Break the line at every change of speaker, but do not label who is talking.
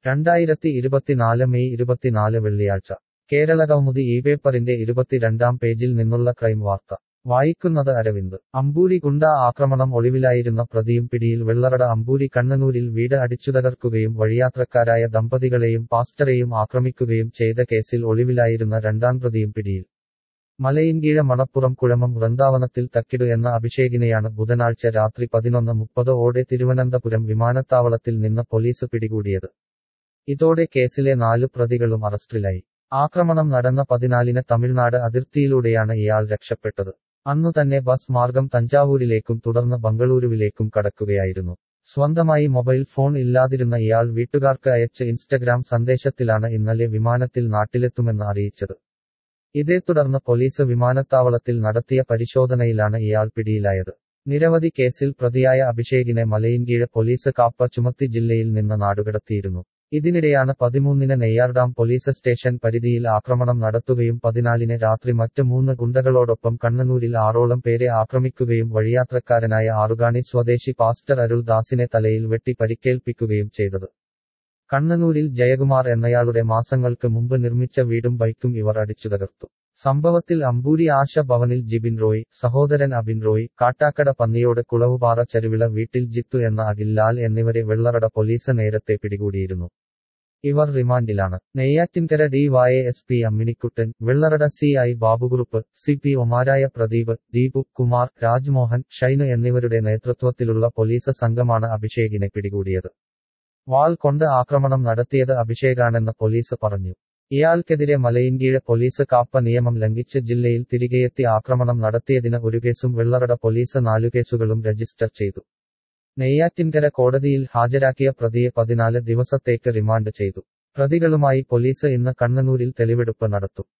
രണ്ടായിരത്തി ഇരുപത്തിനാല് മെയ് ഇരുപത്തിനാല് വെള്ളിയാഴ്ച കേരള കൗമുദി ഈ പേപ്പറിന്റെ ഇരുപത്തിരണ്ടാം പേജിൽ നിന്നുള്ള ക്രൈം വാർത്ത വായിക്കുന്നത് അരവിന്ദ് അമ്പൂരി ഗുണ്ട ആക്രമണം ഒളിവിലായിരുന്ന പ്രതിയും പിടിയിൽ വെള്ളറട അമ്പൂരി കണ്ണനൂരിൽ വീട് അടിച്ചുതകർക്കുകയും വഴിയാത്രക്കാരായ ദമ്പതികളെയും പാസ്റ്ററെയും ആക്രമിക്കുകയും ചെയ്ത കേസിൽ ഒളിവിലായിരുന്ന രണ്ടാം പ്രതിയും പിടിയിൽ മലയിൻകീഴ മണപ്പുറം കുഴമം വൃന്ദാവനത്തിൽ തക്കിടു എന്ന അഭിഷേകിനെയാണ് ബുധനാഴ്ച രാത്രി പതിനൊന്ന് മുപ്പത് ഓടെ തിരുവനന്തപുരം വിമാനത്താവളത്തിൽ നിന്ന് പോലീസ് പിടികൂടിയത് ഇതോടെ കേസിലെ നാലു പ്രതികളും അറസ്റ്റിലായി ആക്രമണം നടന്ന പതിനാലിന് തമിഴ്നാട് അതിർത്തിയിലൂടെയാണ് ഇയാൾ രക്ഷപ്പെട്ടത് അന്നു തന്നെ ബസ് മാർഗം തഞ്ചാവൂരിലേക്കും തുടർന്ന് ബംഗളൂരുവിലേക്കും കടക്കുകയായിരുന്നു സ്വന്തമായി മൊബൈൽ ഫോൺ ഇല്ലാതിരുന്ന ഇയാൾ വീട്ടുകാർക്ക് അയച്ച ഇൻസ്റ്റഗ്രാം സന്ദേശത്തിലാണ് ഇന്നലെ വിമാനത്തിൽ നാട്ടിലെത്തുമെന്ന് അറിയിച്ചത് ഇതേ തുടർന്ന് പോലീസ് വിമാനത്താവളത്തിൽ നടത്തിയ പരിശോധനയിലാണ് ഇയാൾ പിടിയിലായത് നിരവധി കേസിൽ പ്രതിയായ അഭിഷേകിനെ മലയിൻകീഴ് പോലീസ് കാപ്പ ചുമത്തി ജില്ലയിൽ നിന്ന് നാടുകടത്തിയിരുന്നു ഇതിനിടെയാണ് പതിമൂന്നിന് നെയ്യാർഡാം പോലീസ് സ്റ്റേഷൻ പരിധിയിൽ ആക്രമണം നടത്തുകയും പതിനാലിന് രാത്രി മറ്റ് മൂന്ന് ഗുണ്ടകളോടൊപ്പം കണ്ണനൂരിൽ ആറോളം പേരെ ആക്രമിക്കുകയും വഴിയാത്രക്കാരനായ ആറുകാണി സ്വദേശി പാസ്റ്റർ അരുൾ ദാസിനെ തലയിൽ വെട്ടി പരിക്കേൽപ്പിക്കുകയും ചെയ്തത് കണ്ണനൂരിൽ ജയകുമാർ എന്നയാളുടെ മാസങ്ങൾക്ക് മുമ്പ് നിർമ്മിച്ച വീടും ബൈക്കും ഇവർ അടിച്ചു തകർത്തു സംഭവത്തിൽ അമ്പൂരി ആശ ഭവനിൽ ജിബിൻ റോയ് സഹോദരൻ അബിൻ റോയ് കാട്ടാക്കട പന്നിയോട് കുളവുപാറ ചരുവിള വീട്ടിൽ ജിത്തു എന്ന അഖിൽ ലാൽ എന്നിവരെ വെള്ളറട പോലീസ് നേരത്തെ പിടികൂടിയിരുന്നു ഇവർ റിമാൻഡിലാണ് Neyyattinkara D Y S P Amminikkuttan Vellarada C I Babukurup C P ഒമാരായ പ്രദീപ് ദീപു കുമാർ രാജ്മോഹൻ ഷൈനു എന്നിവരുടെ നേതൃത്വത്തിലുള്ള പോലീസ് സംഘമാണ് അഭിഷേകിനെ പിടികൂടിയത് വാൾ കൊണ്ട് ആക്രമണം നടത്തിയത് അഭിഷേകാണെന്ന് പോലീസ് പറഞ്ഞു ഇയാൾക്കെതിരെ മലയിൻകീഴ് പോലീസ് കാപ്പ നിയമം ലംഘിച്ച് ജില്ലയിൽ തിരികെയെത്തി ആക്രമണം നടത്തിയതിന് ഒരു കേസും വെള്ളറട പോലീസ് നാലു കേസുകളും രജിസ്റ്റർ ചെയ്തു നെയ്യാറ്റിൻകര കോടതിയിൽ ഹാജരാക്കിയ പ്രതിയെ പതിനാല് ദിവസത്തേക്ക് റിമാൻഡ് ചെയ്തു പ്രതികളുമായി പോലീസ് ഇന്ന് കണ്ണനൂരിൽ തെളിവെടുപ്പ് നടത്തും